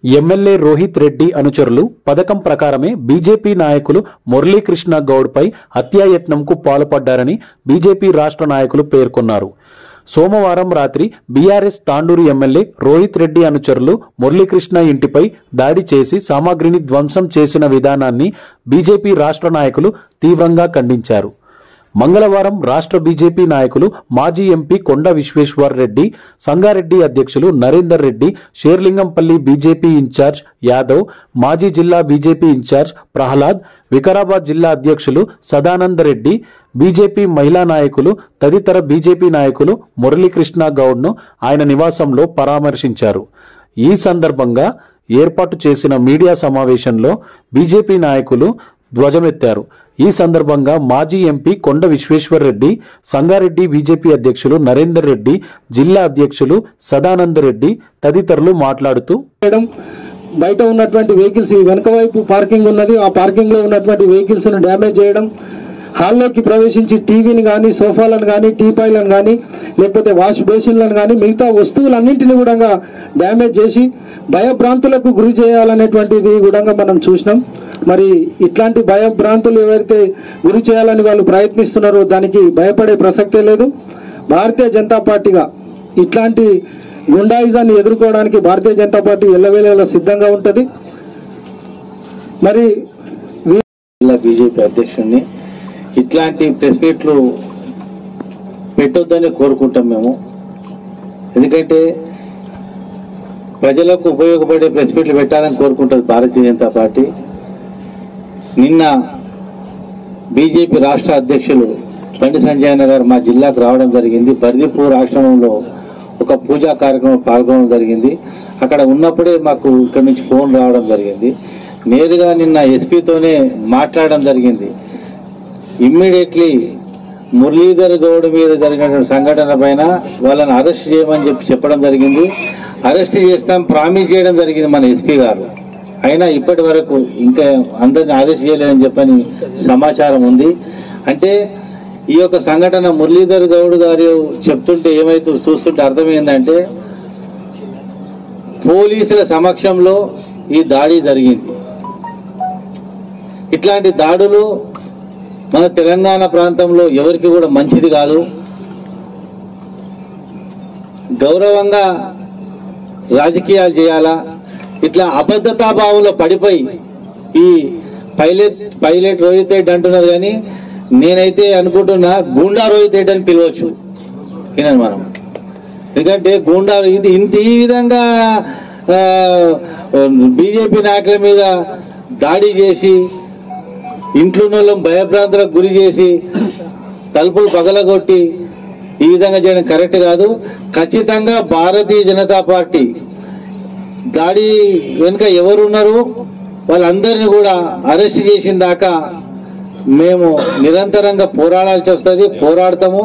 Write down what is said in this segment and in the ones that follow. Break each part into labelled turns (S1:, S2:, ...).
S1: MLA Rohit Reddy అనుచరులు పథకం ప్రకారమే బీజేపీ నాయకులు మురళీకృష్ణ గౌడ్పై హత్యాయత్నంకు పాల్పడ్డారని బీజేపీ రాష్ట్ర నాయకులు పేర్కొన్నారు సోమవారం రాత్రి బీఆర్ఎస్ తాండూరు ఎమ్మెల్యే రోహిత్ రెడ్డి అనుచరులు మురళీకృష్ణ ఇంటిపై దాడి చేసి సామాగ్రిని ధ్వంసం చేసిన విధానాన్ని బీజేపీ రాష్ట్ర నాయకులు తీవ్రంగా ఖండించారు మంగళవారం రాష్ట్ర బీజేపీ నాయకులు మాజీ ఎంపీ కొండ విశ్వేశ్వర్ రెడ్డి సంగారెడ్డి అధ్యక్షులు నరేందర్ రెడ్డి షేర్లింగంపల్లి బీజేపీ ఇన్ఛార్జ్ యాదవ్ మాజీ జిల్లా బీజేపీ ఇన్ఛార్జ్ ప్రహ్లాద్ వికారాబాద్ జిల్లా అధ్యక్షులు సదానంద రెడ్డి బీజేపీ మహిళా నాయకులు తదితర బీజేపీ నాయకులు మురళీకృష్ణ గౌడ్ను ఆయన నివాసంలో పరామర్శించారు ఈ సందర్భంగా ఏర్పాటు చేసిన మీడియా సమావేశంలో బీజేపీ నాయకులు ధ్వజమెత్తారు ఈ సందర్భంగా మాజీ ఎంపీ కొండ విశ్వేశ్వర్ రెడ్డి సంగారెడ్డి బీజేపీ అధ్యక్షులు నరేందర్ రెడ్డి జిల్లా అధ్యక్షులు సదానంద రెడ్డి తదితరులు మాట్లాడుతూ
S2: చేయడం బయట ఉన్నటువంటి వెహికల్స్ ఈ వెనక వైపు పార్కింగ్ ఉన్నది ఆ పార్కింగ్ లో ఉన్నటువంటి వెహికల్స్ ను డ్యామేజ్ చేయడం హాల్లోకి ప్రవేశించి టీవీని కానీ సోఫాలను కానీ టీపాయిలను కానీ లేకపోతే వాష్ బేసిన్లను కానీ మిగతా వస్తువులన్నింటినీ కూడా డ్యామేజ్ చేసి భయభ్రాంతులకు గురి చేయాలనేటువంటిది కూడా మనం చూసినాం మరి ఇట్లాంటి భయభ్రాంతులు ఎవరైతే గురి చేయాలని వాళ్ళు ప్రయత్నిస్తున్నారో దానికి భయపడే ప్రసక్తే లేదు భారతీయ జనతా పార్టీగా ఇట్లాంటి గుండాయిజాన్ని ఎదుర్కోవడానికి భారతీయ జనతా పార్టీ ఎల్లవేళలా సిద్ధంగా ఉంటుంది మరి
S3: జిల్లా బీజేపీ అధ్యక్షుడిని ఇట్లాంటి ప్రెస్ మీట్లు పెట్టొద్దని కోరుకుంటాం మేము ఎందుకంటే ప్రజలకు ఉపయోగపడే ప్రెస్ మీట్లు పెట్టాలని కోరుకుంటుంది భారతీయ జనతా పార్టీ నిన్న బీజేపీ రాష్ట్ర అధ్యక్షులు బండి సంజయ్ అన్న గారు మా జిల్లాకు రావడం జరిగింది బర్దిపూర్ ఆశ్రమంలో ఒక పూజా కార్యక్రమం పాల్గొనడం జరిగింది అక్కడ ఉన్నప్పుడే మాకు ఇక్కడ నుంచి ఫోన్ రావడం జరిగింది నేరుగా నిన్న ఎస్పీతోనే మాట్లాడడం జరిగింది ఇమ్మీడియట్లీ మురళీధర్ గౌడ్ మీద జరిగినటువంటి సంఘటన పైన వాళ్ళని అరెస్ట్ చేయమని చెప్పి చెప్పడం జరిగింది అరెస్ట్ చేస్తాం ప్రామిస్ చేయడం జరిగింది మన ఎస్పీ గారు అయినా ఇప్పటి వరకు ఇంకా అందరిని అరెస్ట్ చేయలేదని చెప్పని సమాచారం ఉంది అంటే ఈ యొక్క సంఘటన మురళీధర్ గౌడ్ గారు చెప్తుంటే ఏమైతే చూస్తుంటే అర్థమైందంటే పోలీసుల సమక్షంలో ఈ దాడి జరిగింది ఇట్లాంటి దాడులు మన తెలంగాణ ప్రాంతంలో ఎవరికి కూడా మంచిది కాదు గౌరవంగా రాజకీయాలు చేయాలా ఇట్లా అబద్ధతాభావంలో పడిపోయి ఈ పైలట్ పైలట్ రోహిత్ రెడ్డి అంటున్నారు కానీ నేనైతే అనుకుంటున్నా గూండా రోహిత్ రెడ్డి అని పిలవచ్చు వినండి మనం ఎందుకంటే గూండా ఇది ఇంత ఈ విధంగా బీజేపీ నాయకుల మీద దాడి చేసి ఇంట్లో వాళ్ళని భయభ్రాంతులకు గురి చేసి తలుపులు పగలగొట్టి ఈ విధంగా చేయడం కరెక్ట్ కాదు ఖచ్చితంగా భారతీయ జనతా పార్టీ దాడి వెనుక ఎవరున్నారు వాళ్ళందరినీ కూడా అరెస్ట్ చేసిన దాకా మేము నిరంతరంగా పోరాడాల్సి వస్తుంది పోరాడతాము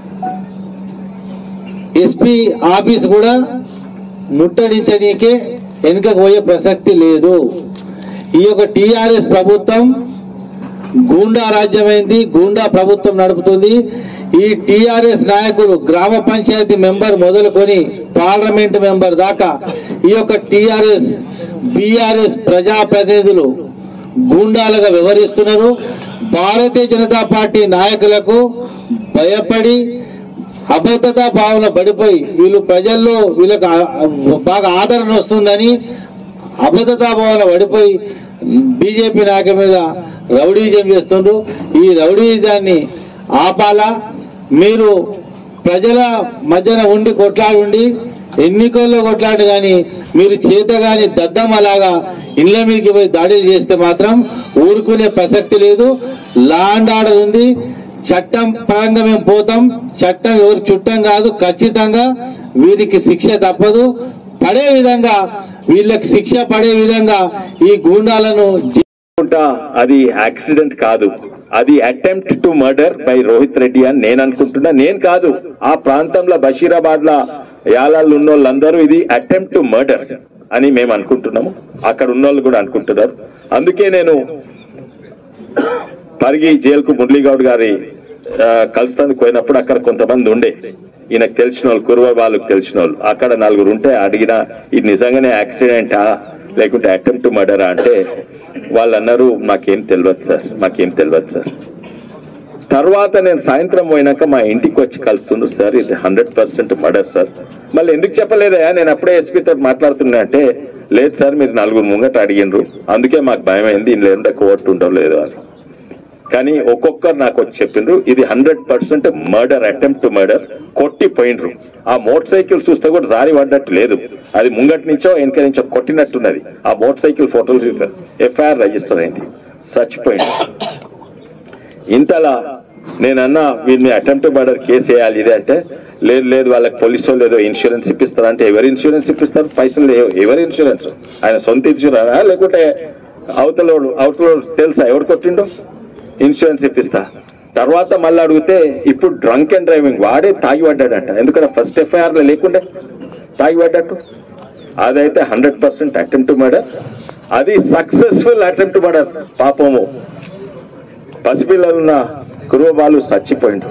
S3: ఎస్పీ ఆఫీస్ కూడా ముట్టడించడానికే వెనుకకు పోయే ప్రసక్తి లేదు ఈ యొక్క టిఆర్ఎస్ ప్రభుత్వం గూండా రాజ్యమైంది గూండా ప్రభుత్వం నడుపుతుంది ఈ టిఆర్ఎస్ నాయకులు గ్రామ పంచాయతీ మెంబర్ మొదలుకొని పార్లమెంట్ మెంబర్ దాకా ఈ యొక్క టిఆర్ఎస్ బిఆర్ఎస్ ప్రజాప్రతినిధులు గూండాలుగా వ్యవహరిస్తున్నారు భారతీయ జనతా పార్టీ నాయకులకు భయపడి అభద్రతా భావన పడిపోయి వీళ్ళు ప్రజల్లో వీళ్ళకి ఆ- బాగా ఆదరణ వస్తుందని అభద్రతా భావన పడిపోయి బీజేపీ నాయకుల మీద రౌడీజం చేస్తుండ్రు ఈ రౌడీజాన్ని ఆపాలా మీరు ప్రజల మధ్యన ఉండి కొట్లాడి ఉండి ఎన్నికల్లో కొట్లాడి కానీ మీరు చేత గాని దద్దమ్మలాగా ఇళ్ళ మీదకి పోయి దాడులు చేస్తే మాత్రం ఊరుకునే ప్రసక్తి లేదు లా అండ్ ఆర్డర్ ఉంది చట్టం పరంగా మేము పోతాం చట్టం ఎవరు చుట్టం కాదు ఖచ్చితంగా వీరికి శిక్ష తప్పదు పడే విధంగా వీళ్ళకి శిక్ష పడే విధంగా ఈ గూండాలను
S4: అనుకుంటా అది యాక్సిడెంట్ కాదు అది attempt to murder by Rohit Reddy అని నేను అనుకుంటున్నా నేను కాదు ఆ ప్రాంతంలో బషీరాబాద్ లా యాలాళ్ళు ఉన్న వాళ్ళందరూ ఇది అటెంప్ట్ టు మర్డర్ అని మేము అనుకుంటున్నాము అక్కడ ఉన్న వాళ్ళు కూడా అనుకుంటున్నారు అందుకే నేను పరిగి జైలుకు మురళీగౌడ్ గారి ఆ, కలుస్తానికి పోయినప్పుడు అక్కడ కొంతమంది ఉండే ఈయనకు తెలిసిన వాళ్ళు కుర్వ వాళ్ళకి తెలిసిన వాళ్ళు అక్కడ నలుగురు ఉంటే అడిగిన ఇది నిజంగానే యాక్సిడెంటా లేకుంటే అటెంప్ట్ మర్డరా అంటే వాళ్ళు అన్నారు మాకేం తెలియదు సార్ మాకేం తెలియదు సార్ తర్వాత నేను సాయంత్రం పోయినాక మా ఇంటికి వచ్చి కలుస్తుండ్రు సార్ ఇది హండ్రెడ్ పర్సెంట్ మర్డర్ సార్ మళ్ళీ ఎందుకు చెప్పలేదా నేను అప్పుడే ఎస్పీతో మాట్లాడుతున్నా అంటే లేదు సార్ మీరు నలుగురు ముంగట అడిగినరు అందుకే మాకు భయం అయింది ఇందులో ఎంత కోర్టు ఉండవు లేదు అని కానీ ఒక్కొక్కరు నాకు వచ్చి చెప్పిండ్రు ఇది hundred percent murder attempt murder కొట్టి పోయినరు ఆ మోటార్ సైకిల్ చూస్తే కూడా జారి పడ్డట్టు లేదు అది ముంగటి నుంచో వెనక నుంచో కొట్టినట్టున్నది ఆ మోటార్ సైకిల్ ఫోటోలు చూసారు ఎఫ్ఐఆర్ రిజిస్టర్ అయింది చచ్చిపోయింది ఇంతలా నేనన్నా వీడిని అటెంప్ట్ మర్డర్ కేసు వేయాలి ఇది అంటే లేదు లేదు వాళ్ళకి పోలీసు వాళ్ళు ఏదో ఇన్సూరెన్స్ ఇప్పిస్తారు అంటే ఎవరు ఇన్సూరెన్స్ ఇప్పిస్తారు పైసలు లేవు ఎవరు ఇన్సూరెన్స్ ఆయన సొంత ఇన్సూరెన్స్ లేకుంటే అవతలోడు అవతలోడు తెలుసా ఎవరు కొట్టిండో ఇన్సూరెన్స్ ఇప్పిస్తా తర్వాత మళ్ళీ అడిగితే ఇప్పుడు డ్రంక్ అండ్ డ్రైవింగ్ వాడే తాగి పడ్డాడంట ఎందుకంటే ఫస్ట్ ఎఫ్ఐఆర్ లో లేకుండే తాగి పడ్డట్టు అదైతే హండ్రెడ్ పర్సెంట్ అటెంప్ట్ మర్డర్ అది సక్సెస్ఫుల్ అటెంప్ట్ మర్డర్ పాపము పసిపిల్లలున్న కురువబాలు చచ్చిపోయిండు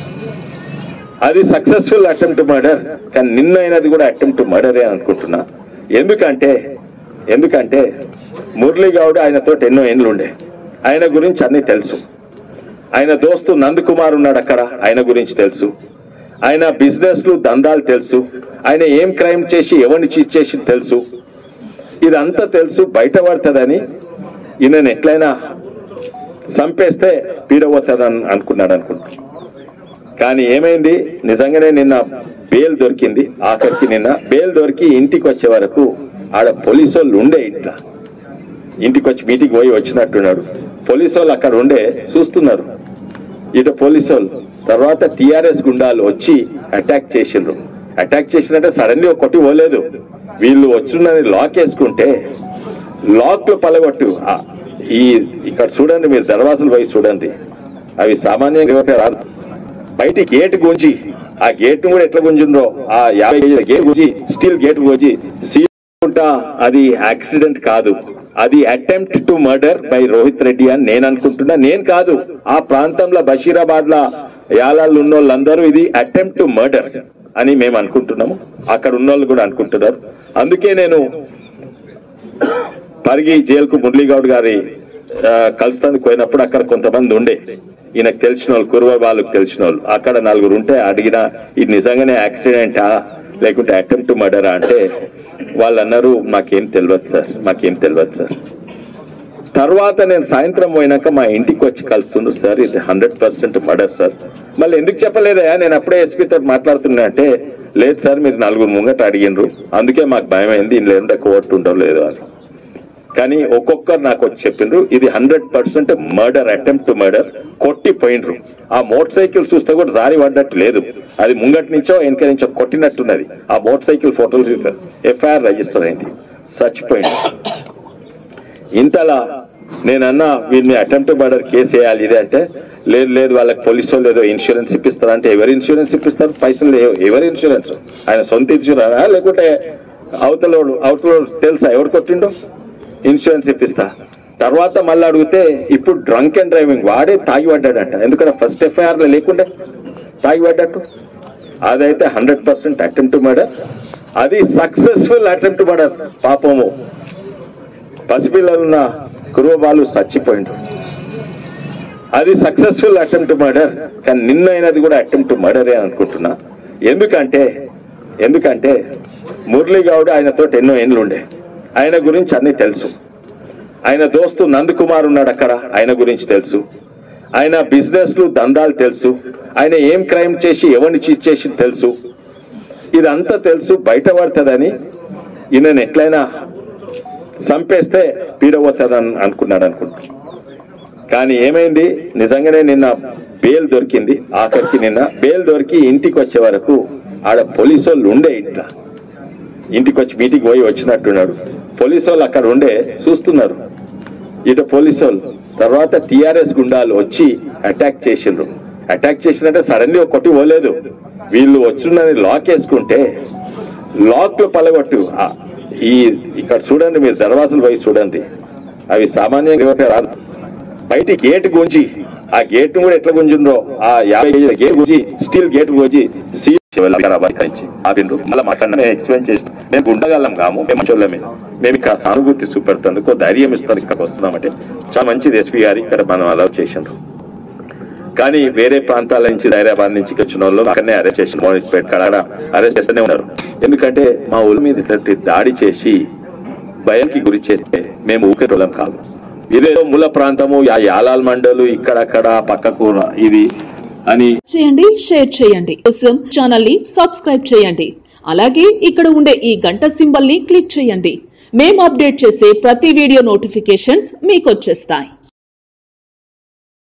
S4: అది సక్సెస్ఫుల్ అటెంప్ట్ మర్డర్ కానీ నిన్న అయినది కూడా అటెంప్ట్ మర్డరే అనుకుంటున్నా ఎందుకంటే ఎందుకంటే మురళీ గౌడ్ ఆయనతో ఎన్నో ఏండ్లు ఉండే ఆయన గురించి అన్ని తెలుసు ఆయన దోస్తు నందకుమార్ ఉన్నాడు అక్కడ ఆయన గురించి తెలుసు ఆయన బిజినెస్ లు దందాలు తెలుసు ఆయన ఏం క్రైమ్ చేసి ఎవరిని చీట్ చేసి తెలుసు ఇదంతా తెలుసు బయటపడుతుందని ఈయనను ఎట్లయినా చంపేస్తే పీడవతుందని అనుకున్నాడు అనుకుంటా కానీ ఏమైంది నిజంగానే నిన్న బెయిల్ దొరికింది ఆఖరికి నిన్న బెయిల్ దొరికి ఇంటికి వచ్చే వరకు ఆడ పోలీసు వాళ్ళు ఉండే ఇంట్లో ఇంటికి వచ్చి మీటింగ్ పోయి వచ్చినట్టున్నాడు పోలీసు వాళ్ళు అక్కడ ఉండే చూస్తున్నారు ఇటు పోలీసు వాళ్ళు తర్వాత టిఆర్ఎస్ గుండాలు వచ్చి అటాక్ చేసిండ్రు అటాక్ చేసినట్టే సడన్లీ ఒకటి పోలేదు వీళ్ళు వచ్చున్నది లాక్ వేసుకుంటే లాక్ లో పలగొట్టు ఆ, ఈ ఇక్కడ చూడండి మీరు దర్వాజలు పోయి చూడండి అవి సామాన్యంగా రాదు బయట గేట్ గుంజి ఆ గేట్ కూడా ఎట్లా గుంజిందో ఆ యాభై కేజీల గేట్ గుంజి స్టీల్ గేట్ గుంజి సీకుంటా అది యాక్సిడెంట్ కాదు అది attempt to murder by Rohit Reddy అని నేను అనుకుంటున్నా నేను కాదు ఆ ప్రాంతంలో బషీరాబాద్ లా యాలాళ్ళు ఉన్న వాళ్ళందరూ ఇది అటెంప్ట్ టు మర్డర్ అని మేము అనుకుంటున్నాము అక్కడ ఉన్న వాళ్ళు కూడా అనుకుంటున్నారు అందుకే నేను పరిగి జైలుకు మురళీగౌడ్ గారి ఆ, కలుస్తానికి పోయినప్పుడు అక్కడ కొంతమంది ఉండే ఈయనకు తెలిసిన వాళ్ళు కురువ వాళ్ళకి తెలిసిన వాళ్ళు అక్కడ నలుగురు ఉంటే అడిగిన ఇది నిజంగానే యాక్సిడెంటా లేకుంటే అటెంప్ట్ మర్డరా అంటే వాళ్ళు అన్నారు మాకేం తెలియదు సార్ మాకేం తెలియదు సార్ తర్వాత నేను సాయంత్రం పోయినాక మా ఇంటికి వచ్చి కలుస్తుండ్రు సార్ ఇది హండ్రెడ్ పర్సెంట్ మర్డర్ సార్ మళ్ళీ ఎందుకు చెప్పలేదా నేను అప్పుడే ఎస్పీతో మాట్లాడుతున్నా అంటే లేదు సార్ మీరు నలుగురు ముంగట అడిగినరు అందుకే మాకు భయం అయింది ఇందులో ఎంత కోర్టు ఉండవు లేదు అని కానీ ఒక్కొక్కరు నాకు వచ్చి చెప్పిండ్రు ఇది hundred percent murder attempt murder కొట్టి పోయినరు ఆ మోటార్ సైకిల్ చూస్తే కూడా జారి పడ్డట్టు లేదు అది ముంగటి నుంచో వెనక నుంచో కొట్టినట్టున్నది ఆ మోటార్ సైకిల్ ఫోటోలు చూసారు ఎఫ్ఐఆర్ రిజిస్టర్ అయింది చచ్చిపోయింది ఇంతలా నేనన్నా వీడిని అటెంప్ట్ మర్డర్ కేసు వేయాలి ఇది అంటే లేదు లేదు వాళ్ళకి పోలీసు వాళ్ళు ఏదో ఇన్సూరెన్స్ ఇప్పిస్తారు అంటే ఎవరు ఇన్సూరెన్స్ ఇప్పిస్తారు పైసలు లేవు ఎవరు ఇన్సూరెన్స్ ఆయన సొంత ఇన్సూరెన్స్ లేకుంటే అవతలోడు అవతలోడు తెలుసా ఎవరు కొట్టిండో ఇన్సూరెన్స్ ఇప్పిస్తా తర్వాత మళ్ళీ అడిగితే ఇప్పుడు డ్రంక్ అండ్ డ్రైవింగ్ వాడే తాగి పడ్డాడంట ఎందుకంటే ఫస్ట్ ఎఫ్ఐఆర్ లో లేకుండే తాగి పడ్డట్టు అదైతే హండ్రెడ్ పర్సెంట్ అటెంప్ట్ మర్డర్ అది సక్సెస్ఫుల్ అటెంప్ట్ మర్డర్ పాపము పసిపిల్లలున్న కురువబాలు చచ్చిపోయిండు అది సక్సెస్ఫుల్ అటెంప్ట్ మర్డర్ కానీ నిన్న అయినది కూడా అటెంప్ట్ మర్డరే అనుకుంటున్నా ఎందుకంటే ఎందుకంటే మురళీ గౌడ్ ఆయనతో ఎన్నో ఏండ్లు ఉండే ఆయన గురించి అన్ని తెలుసు ఆయన దోస్తు నందకుమార్ ఉన్నాడు అక్కడ ఆయన గురించి తెలుసు ఆయన బిజినెస్ లు దందాలు తెలుసు ఆయన ఏం క్రైమ్ చేసి ఎవరిని చీట్ చేసి తెలుసు ఇదంతా తెలుసు బయటపడుతుందని ఈయనను ఎట్లయినా చంపేస్తే పీడవతుందని అనుకున్నాడు అనుకుంటా కానీ ఏమైంది నిజంగానే నిన్న బెయిల్ దొరికింది ఆఖరికి నిన్న బెయిల్ దొరికి ఇంటికి వచ్చే వరకు ఆడ పోలీసు వాళ్ళు ఉండే ఇంట్లో ఇంటికి వచ్చి మీటింగ్ పోయి వచ్చినట్టున్నాడు పోలీసు వాళ్ళు అక్కడ ఉండే చూస్తున్నారు ఇటు పోలీసు వాళ్ళు తర్వాత టిఆర్ఎస్ గుండాలు వచ్చి అటాక్ చేసిండ్రు అటాక్ చేసినట్టే సడన్లీ ఒకటి పోలేదు వీళ్ళు వచ్చున్నది లాక్ వేసుకుంటే లాక్ లో పలగొట్టు ఆ, ఈ ఇక్కడ చూడండి మీరు దర్వాజలు పోయి చూడండి అవి సామాన్యంగా రాదు బయట గేట్ గుంజి ఆ గేట్ కూడా ఎట్లా గుంజిందో ఆ యాభై కేజీల గేట్ గుంజి స్టీల్ గేట్ గుంజి సీ ఆపిండ్రు మళ్ళీ మాట్లాడినా ఎక్స్ప్లెయిన్ చేసి మేము గుండగలం కాము మేము మంచోళ్ళమే మేము ఇక్కడ సానుభూతి చూపెడుతందుకు ధైర్యం ఇస్తాను ఇక్కడికి వస్తున్నామంటే చాలా మంచిది ఎస్పీ గారు ఇక్కడ మనం అలౌ చేసిండ్రు కానీ వేరే ప్రాంతాల నుంచి హైదరాబాద్ నుంచి వచ్చిన వాళ్ళు అక్కడనే అరెస్ట్ చేసి మోనిపేట కాడ అరెస్ట్ చేస్తూనే ఉన్నారు ఎందుకంటే మా ఊరి మీద ఇట్లాంటి దాడి చేసి భయంకి గురి చేస్తే మేము ఊకేటోళ్ళం కాదు ఇదేదో మూల ప్రాంతము ఆ యాలాల్ మండలు ఇక్కడక్కడ పక్కకు ఇది అని
S5: చేయండి షేర్ చేయండి కోసం ఛానల్ ని సబ్స్క్రైబ్ చేయండి అలాగే ఇక్కడ ఉండే ఈ గంట సింబల్ ని క్లిక్ చేయండి మేము అప్డేట్ చేసే ప్రతి వీడియో నోటిఫికేషన్స్ మీకు వచ్చేస్తాయి